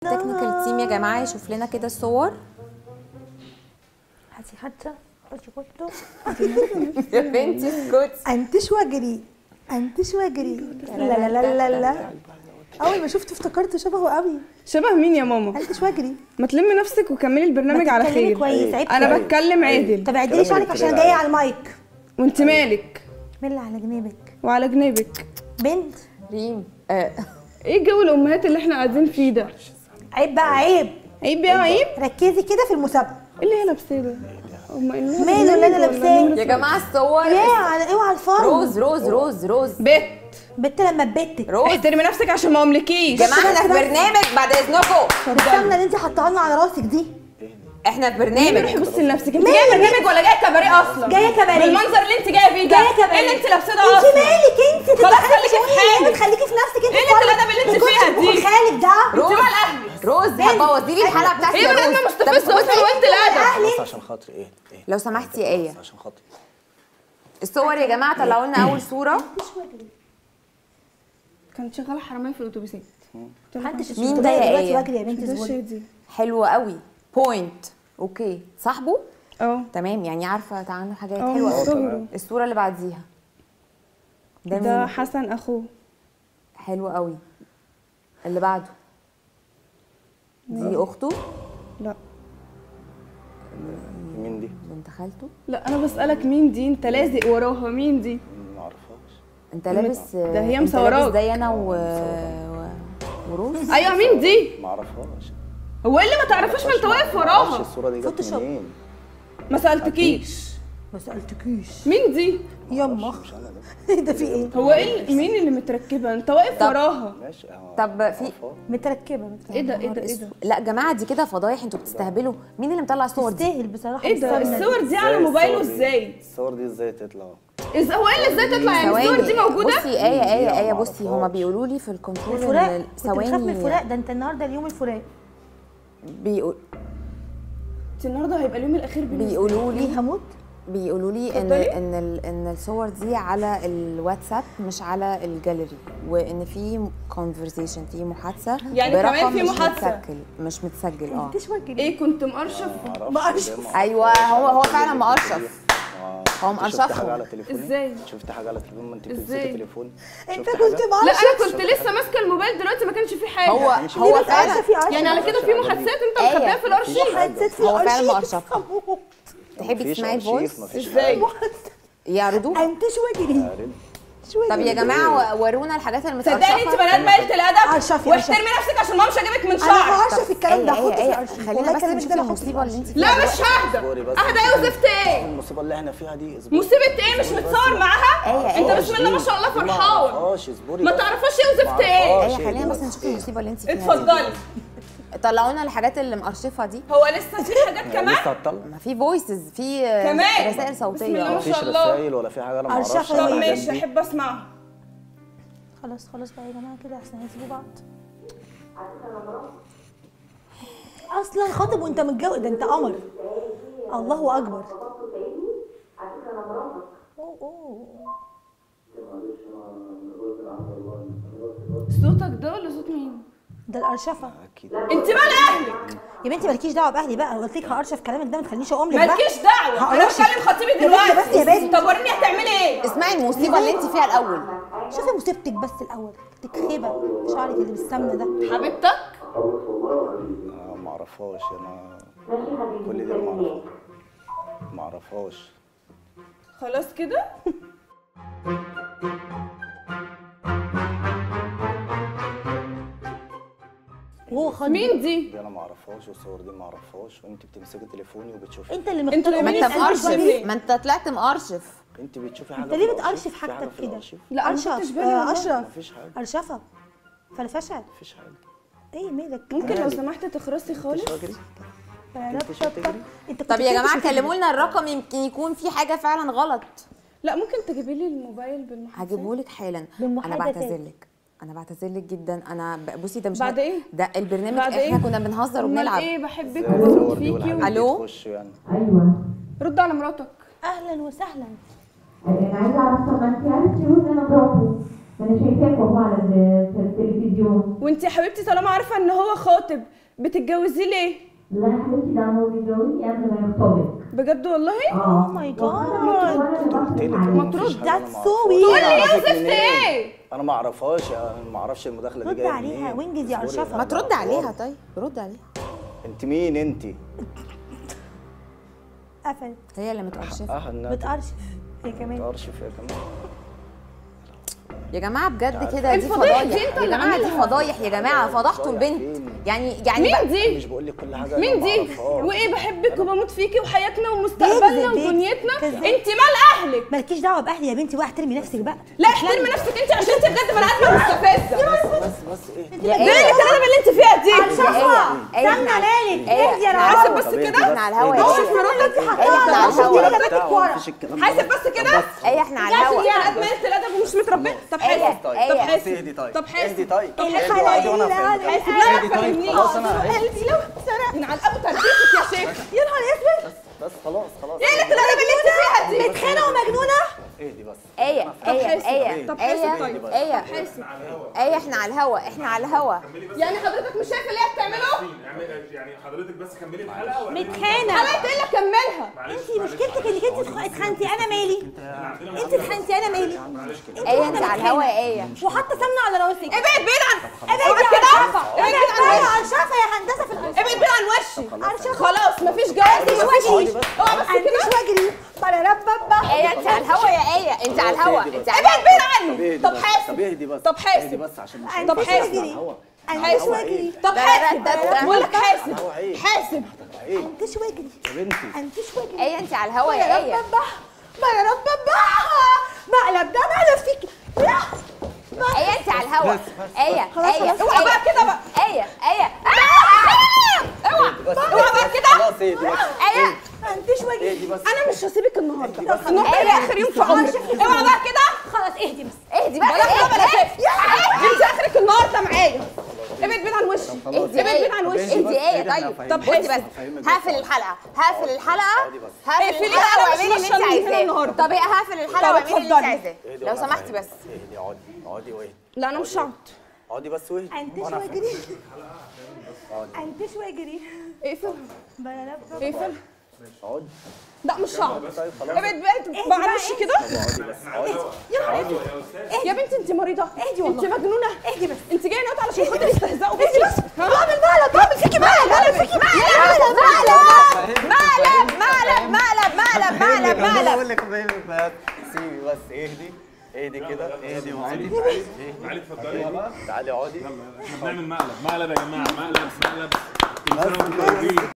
التكنيكال تيم يا جماعه يشوف لنا كده الصور هاتي حتى هاتي كنتو يا بنتي اسكتي انتش واجري انتش واجري لا لا لا لا لا اول ما شفته افتكرته شبهه قوي شبه مين يا ماما انتش واجري ما تلمي نفسك وكملي البرنامج على تتكلمي خير كويس عيب انا كده. بتكلم عادل طب عدلي شعرك عشان جايه على المايك وانت مالك مين اللي على جنبك وعلى جنابك بنت ريم آه. ايه جو الامهات اللي احنا قاعدين فيه ده عيب بقى عيب عيب يا عيب ركزي كده في المسابقه ايه اللي هي لابساه ده أما إنها ماله اللي انا برنامج ولا لابساه؟ نمرة يا جماعه الصور يا على اوعى الفرو روز روز روز روز بت بنت لما تبتك روز احترمي نفسك عشان ما املكيش يا جماعه احنا في برنامج بعد اذنكم السمنه اللي انت حطاها لنا على راسك دي احنا في روحي برنامج بصي لنفسك انت جايه برنامج ولا جايه كباريه اصلا جايه كباريه. بالمنظر اللي انت جايه فيه ده جايه كمان ايه اللي انت لابساه ده انت اصلا مالك انت خلاص خليكي في حالك. خليكي في نفسك انت ايه اللي انت الادب اللي انت فيها دي خالك ده روز مال اهلك روز هتبوظي لي الحلقه بتاعتي هي يا بني روز ادمه طب مستفزه اسكتي. اصلا وانت الادب بس عشان خاطري ايه ايه لو سمحتي يا ايه بس عشان خاطري الصور يا جماعه طلعوا لنا اول صوره كانت شغاله حراميه في الاتوبيسات محدش مين ده يا دلوقتي ايه؟ واجري يا بنت ده زبون شادي حلوه قوي بوينت اوكي صاحبه اه تمام يعني عارفه عنه حاجات اه حلوه قوي مستغرب الصوره اللي بعديها ده ده مين حسن اخوه حلو قوي اللي بعده دي اخته لا مين دي؟ بنت خالته لا انا بسالك مين دي انت لازق وراها مين دي ما اعرفهاش انت لابس ده هي انت مصوراك. لابس زي انا و... و... وروز ايوه مين دي ما اعرفهاش هو ايه اللي ما تعرفوش ما انت واقف ما اعرفش وراها الصوره دي جت فوتوشوب. منين ما سالتكيش ما سالتكيش مين دي يما مش انا ده ايه ده في ايه هو ايه ال- مين اللي متركبه انت واقف طب. وراها ماشي اه طب في- عارفاه. متركبه متركبة. ايه ده ايه ده ايه ده لا جماعه دي كده فضايح انتوا بتستهبلوا مين اللي مطلع الصور دي تستاهل بصراحه ايه ده السمنة دي. الصور دي على إزاي موبايله الصور دي؟ ازاي الصور دي ازاي تطلع إز... هو ايه اللي ازاي تطلع يعني الصور دي موجوده بصي ايه ايه لا، ايه ما بصي هما أعرفهاش. بيقولوا لي في الكنترول الفراق ان كنت بخاف من الفراق ثواني ده انت النهارده اليوم الفراق بيقول انت النهارده هيبقى اليوم الاخير بالنسبه بيقولوا لي ليه هموت بيقولوا لي ان اتفضلي. ان ال- ان الصور دي على الواتساب مش على الجاليري وان في كونفرسيشن في محادثه يعني كمان برقم في مش محادثة. متسجل مش متسجل اه انت واجري ايه كنت مقرشف ما اعرفش ده ما ايوه هو هو فعلا مقرشف آه. هو أنت مقرشفهم. شفت حاجه على تليفوني إزاي؟ شفت حاجه على تليفون ما انت إزاي؟ بتمسكي تليفون انت شفت كنت حاجة؟ لا معرفش انا كنت لسه ماسكه الموبايل دلوقتي ما كانش فيه حاجه هو مش هو ليه بس فعلا عارفه في عشرة يعني على كده في محادثات انت آية. مخبيها في الارشيف محادثات في هو فعلا أرشيف. مقرشفها. هموت. تحبي مفيش تسمعي أرشيف، الفويس مفيش ازاي يعرضوه انتش واجري عارف؟ طب يا جماعه و- ورونا الحاجات اللي صدقني انت متقرشفه بنات مالت الادب أرشفي، واحترمي نفسك عشان ماما مش هجيبك من انا شعرك هعرف الكلام ده ايه حط في ايه الارشيف خلينا والله بس كلامك نشوف ده انا هحط في المصيبه اللي انت الارشيف فيها لا مش دلوقتي. اصبري ههدى بس اهدى ايه وزفت ايه المصيبه اللي احنا فيها دي اصبري مصيبه ايه مش متصور معاها ايه انت ايه بسم الله ما شاء الله ما فرحان اعرفش اصبري ما بس. تعرفوش ايه وزفت ما ايه أعرفش. ايه خلينا بس بس نشوف إيه؟ المصيبه اللي انت فيها دي. اتفضلي طلعوا لنا الحاجات اللي مقرشفه دي هو لسه في حاجات يعني كمان لسه هتطلع ما في فويسز في كمان؟ رسائل بسم الله صوتيه ما مفيش شاء الله. رسايل ولا في حاجه انا ما أرشفة اعرفش طب طب الحاجات ماشي دي. احب اسمعها خلاص خلاص بقى يا جماعه كده احسن هيسيبوا بعض اصلا خاطب وانت متجوز ده انت قمر الله اكبر أوه، أوه. صوتك ده ولا صوت مين ده الارشفه اكيد انت مال اهلك يا بنتي مالكيش دعوه باهلي بقى قلت لك هارشف كلامك ده ما تخلينيش اقوم لك بقى مالكيش دعوه انا هقرشف. بكلم خطيبي يا بنتي دلوقتي بس يا بنتي. طب وريني هتعملي ايه اسمعي المصيبه اللي انت فيها الاول شوفي مصيبتك بس الاول تكخيبه شعرك اللي بالسمنه ده حبيبتك آه، ما اعرفهاش انا كل دي ما اعرفهاش ما اعرفهاش خلاص كده وهو خاطب مين دي دي انا ما اعرفهاش والصور دي ما اعرفهاش وانت بتمسكي تليفوني وبتشوفي انت اللي انتوا مختار ما مين انت اللي مقرشف ليه؟ ما انت طلعت مقرشف انت بتشوفي حاجه انت في ليه الأرشيف؟ بتقرشف في حاجة حاجتك في كده الأرشيف؟ لا انا ما خدتش ارشف بالي آه، والله. اشرف مفيش حاجه ارشفه فرفشه مفيش حاجه ايه مالك ممكن لو سمحت تخرسي خالص مش بجري انت مش هتجري انت كنت طب يا بتمشي جماعه في كلموا لنا الرقم يمكن يكون في حاجه فعلا غلط لا ممكن تجيبي لي الموبايل بالمحادثه هجيبهولك حالا انا بالمحادثات. بعتذر لك انا بعتذر لك جدا انا ب- بصي ده مش بعد ايه؟ ده البرنامج بعد احنا ايه؟ كنا بنهزر امال وبنلعب ايه بحبك ازاي وبموت الصور دي فيكي والحاجات و... دي ألو؟ تخش يعني ايوه رد على مراتك اهلا وسهلا انا عايزه اعرف طب ما انت عرفتي قولي انا مراته انا شايفاكوا اهو على ال- في التلفزيون وانت يا حبيبتي طالما عارفه ان هو خاطب بتتجوزيه ليه لا يا حبيبتي ده هو بيتجوزني قبل ما يخطبك بجد والله اه ماي جاد وانا اللي بصرف عليه مفيش حاجة أنا that's ما so أعرفهاش. weird. أنا أعرفك زفت منين؟ ايه؟ انا ما اعرفهاش انا ما اعرفش المداخله دي رد جايه عليها، منين. وانجز يا اصبري، أرشفة. أنا ما ترد بعرف. عليها طيب رد عليها انت مين انت قفلت هي اللي متقرشفه اه انها بتقرشف هي كمان تقرشف هي كمان يا جماعه بجد كده دي الفضايح دي فضايح انت يا اللي جماعه دي عاملها. فضايح يا جماعه فضحتوا فضايح البنت فين؟ يعني يعني مين بقى- دي؟ مش بقول لك كل حاجه مين أنا ما دي؟ أعرفهاش. وايه بحبك وبموت فيكي وحياتنا ومستقبلنا بيكذب، بيكذب، ودنيتنا كذاب. انت مال اهلك مالكيش دعوه باهلي يا بنتي بقى احترمي نفسك بقى لا احترمي نفسك انت عشان انت بجد بني ادمه مستفزه بس بس ايه يا ايه ايه الكلام اللي انت فيها دي ايه سمنه مالك إيه؟ اهدي يا حاسب رعاوة بس طب اهدي كده احنا على الهوا اهدي يا بس. ايه الفلوس اللي انت ايه حطاها احنا على شفتي الهوا لك بيتك بتاع، ورا مفيش الكلام ده. حاسب بس كده ايه احنا على عشان الهوا هي قد ما قلت الادب ومش متربيه طب ايه حاسب طيب طب ايه حاسب اهدي طيب طب حاسب اهدي طيب طب اهدي حاسب وقعدي وانا الحلقة افهمك حاسب لا ما اهدي طيب تفهمنيش خلاص انا ههدي. قلبي لو سرق من على الاب تربيتك يا شيخ يا نهار اسود بس خلاص خلاص ايه اللي الادب اللي انت فيها دي متخانه ومجنونه اهدي بس ايه ايه حاسب. ايه طب حاسب ايه طيب. ايه حاسب ايه احنا على الهوا احنا على الهوا يعني حضرتك مش شايفه اللي هي بتعمله؟ يعني يعني حضرتك بس كملي الحلقه ولا متخانه انا قلت لك كملها انت مشكلتك انك انت اتخ- اتخانتي انا مالي انت اتخانتي انا مالي ايه انت على الهوا يا ايه وحاطه سمنه على راسك ابعد بعيد عن ابعد ابعد يا كده عرشفه ابعد ابعد بعيد عن يا وشي عرشفه يا هندسه في الارض ابعد بعيد عن وشي عرشفه خلاص مفيش جواز انتش مفيش واجري اوعى بس انتش كده واجري بررببا ايه انت على الهوا يا ايه انت على الهوا انت على ابعد الهوا بعيد طب عني اهدي طب بس. حاسب طب اهدي بس طب حاسب. اهدي بس عشان مش طب هينفع حاسب. على الهوا. انتش هو واجري ايه؟ طب حاسب بقول لك حاسب هو ايه؟ حاسب ايه انتش واجري يا بنتي انتش واجري ايه انت على الهوا يا ايه بررببا بررببا مقلب ده مقلب فيك لا ايه انت على الهوا ايه ايه اوعى بقى كده بقى ايه ايه اوعى بس اوعى بقى كده. خلاص اهدي بس ايه انتش واجري اهدي بس انا مش هسيبك النهارده بس. النهارده ايه؟ هي اخر يوم في عمري اوعى بقى كده خلاص اهدي بس اهدي بقى بلا بلا بلا ايه شايف انت اخرك النهارده معايا ابعد بعيد عن وشي اهدي ابعد بعيد عن ايه وشي اهدي ايه اهدي أنا طيب هفهمك. بصي بس هفهمك هقفل بس. الحلقه هقفل الحلقه اهدي بس. هقفل اقفليها، الحلقه أنا مش واعملي اللي انت ماشية من هنا عايزاه النهاردة. طب ايه هقفل الحلقه طب واعملي اللي انت اتفضلي. عايزاه اهدي لو وأنا سمحتي هفهمك. بس اهدي اقعدي اقعدي واهدي لا انا مش هقعد اقعدي بس واهدي انتش وأنا واجري هفهمك. انتش واجري اقفل بررببا اقفل اقعدي لا مش هقعد طيب خلاص ابعد بعيد اهدي بقى عن بقى، وشي اهدي. كده اقعدي بس اقعدي يا بنتي انت مريضه اهدي والله. انت مجنونه اهدي بس انت جايه هنا علشان خاطر يستهزئوا بيكي بس بعمل مقلب بعمل فيكي مقلب بعمل فيكي مقلب مقلب مقلب مقلب مقلب مقلب مقلب بقول لك فاهمك بس سيبي بس اهدي اهدي كده اهدي وقعدي تعالي اتفضلي بقى تعالي اقعدي احنا بنعمل مقلب مقلب يا جماعه مقلب مقلب كل سنه وانتم طيبين